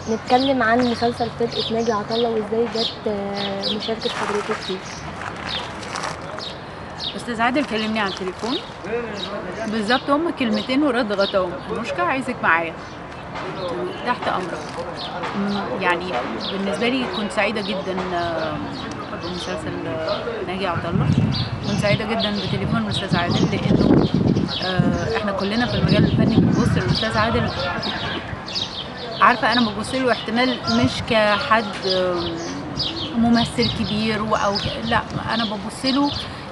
نتكلم عن مسلسل فرقة ناجي عطا الله وازاي جت آه، مشاركة حضرتك فيه استاذ عادل كلمني على التليفون بالظبط هم كلمتين ورد غطاهم مشكلة عايزك معايا تحت امرك مم، يعني بالنسبه لي كنت سعيده جدا آه، بمسلسل آه، ناجي عطا الله كنت سعيده جدا بتليفون الاستاذ عادل لانه آه، احنا كلنا في المجال الفني بنبص للاستاذ عادل عارفه انا ببص له احتمال مش كحد آم، ممثل كبير و- او ك- لا انا ببص له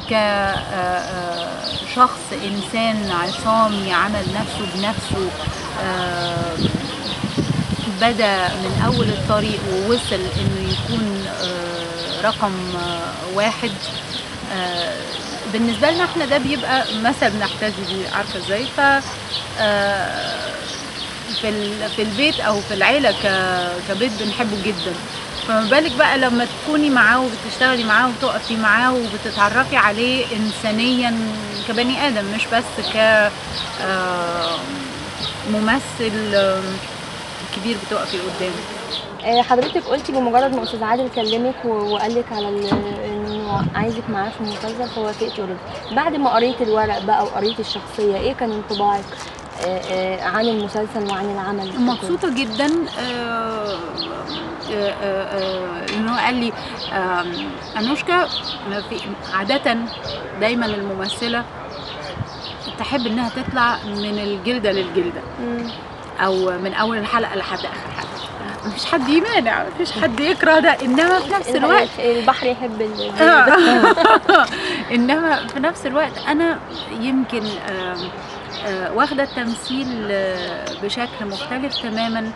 كشخص انسان عصامي عمل نفسه بنفسه آم، بدا من اول الطريق ووصل انه يكون آه، رقم آه، واحد آه، بالنسبه لنا احنا ده بيبقى مثل بنحتذي بيه عارفه ازاي ف آه، في ال- في البيت او في العيله ك- كبيت بنحبه جدا فما بالك بقى لما تكوني معاه وبتشتغلي معاه وتقفي معاه وبتتعرفي عليه انسانيا كبني ادم مش بس ك آه، ممثل آه، كبير بتقفي قدامه آه، حضرتك قلتي بمجرد ما استاذ عادل كلمك و- وقال لك على ال- انه عايزك معاه في المسلسل فوافقتي اوريدي بعد ما قريت الورق بقى وقريت الشخصيه ايه كان انطباعك آه، آه، عن المسلسل وعن العمل ككل؟ مبسوطة جدا آه، آه، آه، آه، انه قال لي آم، انوشكا ما في عادة دايما الممثلة تحب انها تطلع من الجلدة للجلدة مم. او من اول الحلقة لحد اخر حلقة مفيش حد يمانع مفيش حد يكره ده انما في نفس الوقت البحر يحب ال- انما في نفس الوقت انا يمكن آم، آه، واخده التمثيل آه، بشكل مختلف تماما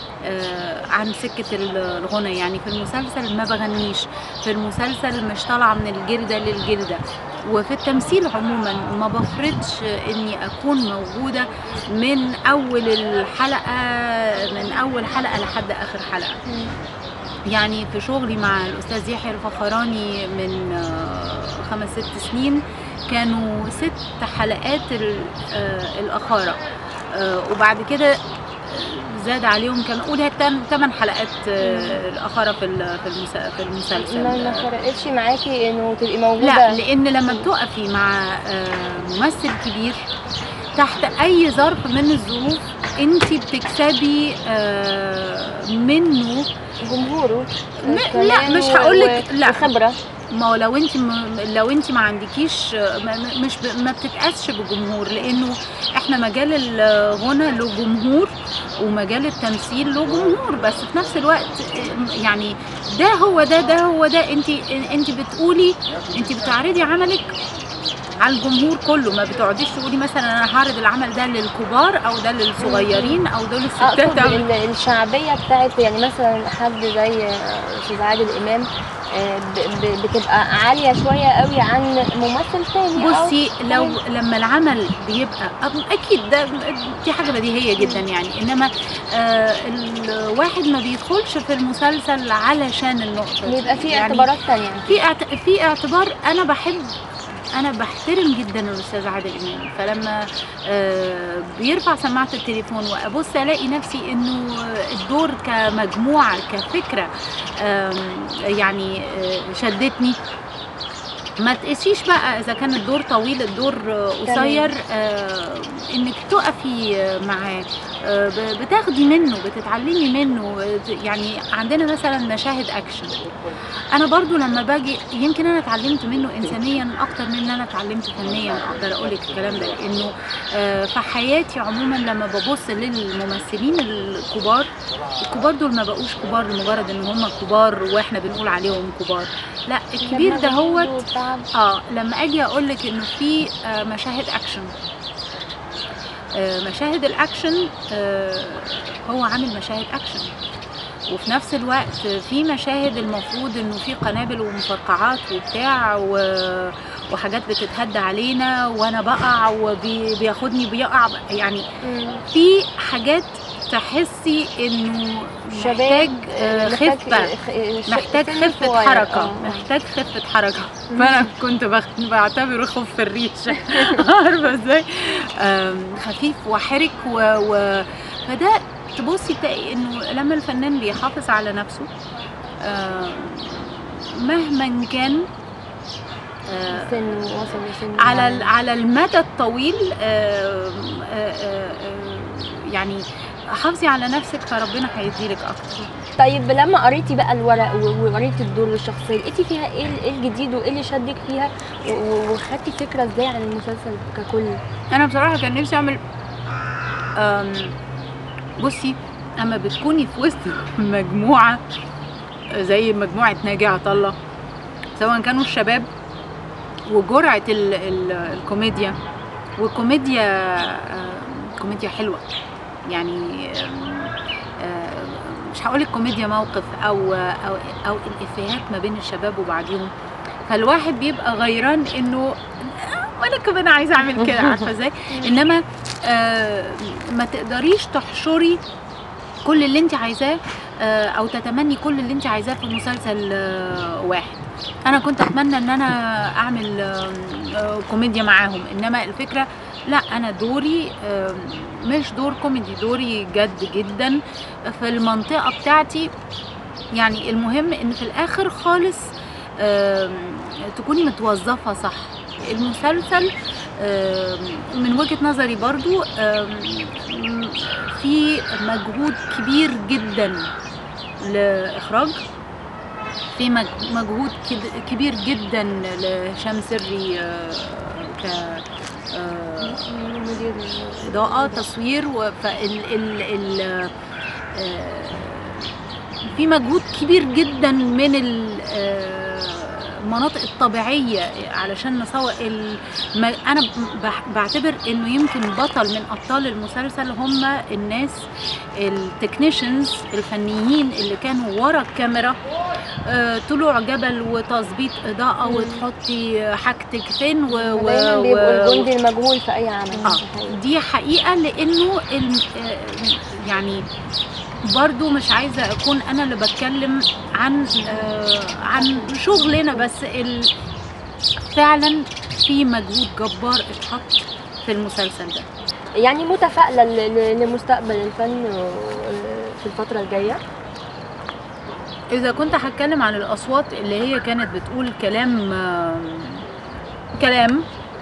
آه، عن سكة الغنى يعني في المسلسل ما بغنيش في المسلسل مش طالعة من الجلدة للجلدة وفي التمثيل عموما ما بفرضش اني اكون موجودة من اول الحلقة من اول حلقة لحد اخر حلقة مم. يعني في شغلي مع الاستاذ يحيى الفخراني من آه، خمس ست سنين كانوا ست حلقات ال- آه، الاخاره آه، وبعد كده زاد عليهم كان قولها ثمان حلقات آه، الاخاره في ال- في المس- في المسلسل ما ما فرقتش معاكي انه تبقي موجوده لا لان لما بتقفي مع آه، ممثل كبير تحت اي ظرف من الظروف انت بتكسبي آه، منه جمهوره م- لا، كلام مش و- هقولك و- لا. وخبره ما هو لو انت م... لو انت ما عندكيش ما... ما- مش ب... ما بتتقاسش بالجمهور لانه احنا مجال الغنى له جمهور ومجال التمثيل له جمهور بس في نفس الوقت يعني ده هو ده ده هو ده انت انت بتقولي انت بتعرضي عملك على الجمهور كله ما بتقعديش تقولي مثلا انا هعرض العمل ده للكبار او ده للصغيرين او دول الستات اقصد أو... ال- الشعبيه بتاعت يعني مثلا حد زي استاذ عادل امام آه، ب- ب- بتبقى عاليه شويه قوي عن ممثل تاني أو- بصي لو لما العمل بيبقى أب- اكيد ده دي حاجه بديهيه جدا يعني انما آه الواحد ما بيدخلش في المسلسل علشان النقطه دي. بيبقى في يعني اعتبارات تانية في اعت... في اعتبار انا بحب انا بحترم جدا الاستاذ عادل امام فلما آه بيرفع سماعه التليفون وابص الاقي نفسي انه الدور كمجموعه كفكره آم، يعني آه، شدتني ما تقيسيش بقى اذا كان الدور طويل الدور آه، قصير آه انك تقفي آه، معاه آه ب- بتاخدي منه بتتعلمي منه آه، يعني عندنا مثلا مشاهد اكشن انا برضو لما باجي يمكن انا اتعلمت منه انسانيا اكتر من ان انا اتعلمت فنيا اقدر اقول لك الكلام ده لانه آه، في حياتي عموما لما ببص للممثلين الكبار الكبار دول ما بقوش كبار لمجرد ان هم كبار واحنا بنقول عليهم كبار لا الكبير ده هو اه لما اجي اقول لك انه في آه، مشاهد اكشن آه، مشاهد الاكشن آه، هو عامل مشاهد اكشن وفي نفس الوقت في مشاهد المفروض انه في قنابل ومفرقعات وبتاع و... وحاجات بتتهد علينا وانا بقع وبياخدني بيقع يعني في حاجات تحسي انه محتاج آه، خفه محتاج خفة حركة محتاج خفة حركة فأنا كنت بخ- بعتبره خف الريش عارفة ازاي آم، خفيف وحرك و... و... فده تبصي تلاقي انه لما الفنان بيحافظ على نفسه آه، مهما كان آه، سن وصل لسن على ال- معين. على المدى الطويل آه، آه، آه، آه، يعني حافظي على نفسك فربنا هيديلك اكتر طيب لما قريتي بقى الورق و- وقريتي الدور والشخصيه لقيتي فيها ايه ال- إيه الجديد وايه اللي شدك فيها و- و- وخدتي فكره ازاي عن المسلسل ككل انا بصراحه كان نفسي اعمل آم، بصي اما بتكوني في وسط مجموعه زي مجموعه ناجي عطا الله سواء كانوا الشباب وجرعه ال ال الكوميديا وكوميديا آم، كوميديا حلوه يعني آم، آم، مش هقول لك كوميديا موقف او او او الافيهات ما بين الشباب وبعضهم فالواحد بيبقى غيران انه وانا كمان عايزه اعمل كده عارفه ازاي انما آه ما تقدريش تحشري كل اللي انت عايزاه آه او تتمني كل اللي انت عايزاه في مسلسل آه واحد انا كنت اتمنى ان انا اعمل آه آه كوميديا معاهم انما الفكره لا انا دوري آه مش دور كوميدي دوري جد جدا في المنطقه بتاعتي يعني المهم ان في الاخر خالص آم، تكوني متوظفه صح المسلسل آم، من وجهه نظري برضو آم، في مجهود كبير جدا لاخراج في مج- مجهود كد- كبير جدا لهشام سري آه، ك آه، مدير اضاءه تصوير و- فال ال ال آه، في مجهود كبير جدا من ال- آه، المناطق الطبيعيه علشان نصور ال- ما- انا بح- بعتبر انه يمكن بطل من ابطال المسلسل هم الناس التكنيشنز الفنيين اللي كانوا ورا الكاميرا آه، طلوع جبل وتظبيط اضاءه مم. وتحطي حاجتك فين و, و... دايما بيبقوا و- الجندي المجهول في اي عمل اه دي حقيقة. دي حقيقه لانه الم... آه، يعني برضو مش عايزه اكون انا اللي بتكلم عن آه عن شغلنا بس ال... فعلا في مجهود جبار اتحط في المسلسل ده يعني متفائله ل- ل- لمستقبل الفن و- في الفتره الجايه اذا كنت هتكلم عن الاصوات اللي هي كانت بتقول كلام آه، كلام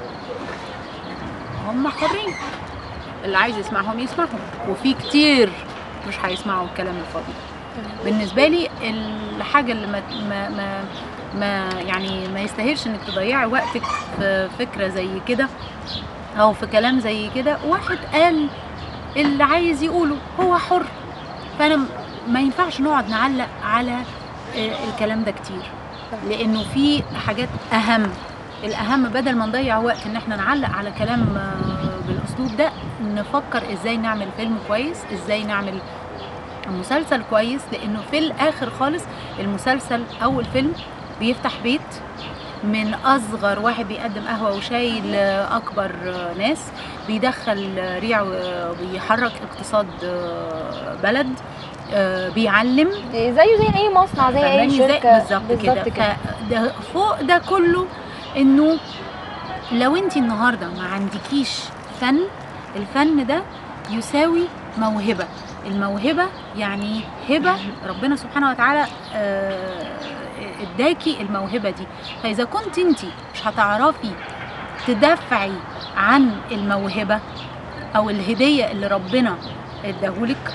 هم حرين اللي عايز يسمعهم يسمعهم وفي كتير مش هيسمعوا الكلام الفاضي بالنسبه لي الحاجه اللي ما ما ما, ما يعني ما يستاهلش انك تضيعي وقتك في فكره زي كده او في كلام زي كده واحد قال اللي عايز يقوله هو حر فانا م- ما ينفعش نقعد نعلق على آه، الكلام ده كتير لانه في حاجات اهم الاهم بدل ما نضيع وقت ان احنا نعلق على كلام آه، بالاسلوب ده نفكر ازاي نعمل فيلم كويس ازاي نعمل مسلسل كويس لانه في الاخر خالص المسلسل او الفيلم بيفتح بيت من اصغر واحد بيقدم قهوه وشاي لاكبر آه، ناس بيدخل آه، ريع وبيحرك اقتصاد آه، بلد آه، بيعلم زيه زي اي مصنع زي اي فاهماني ازاي شركه بالظبط كده فده فوق ده كله انه لو انت النهارده ما عندكيش فن الفن ده يساوي موهبه الموهبه يعني هبه ربنا سبحانه وتعالى آه، اداكي الموهبه دي فاذا كنت انت مش هتعرفي تدافعي عن الموهبه او الهديه اللي ربنا اداهولك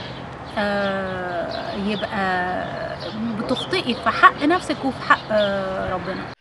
آه، يبقى بتخطئي في حق نفسك وفي حق آه، ربنا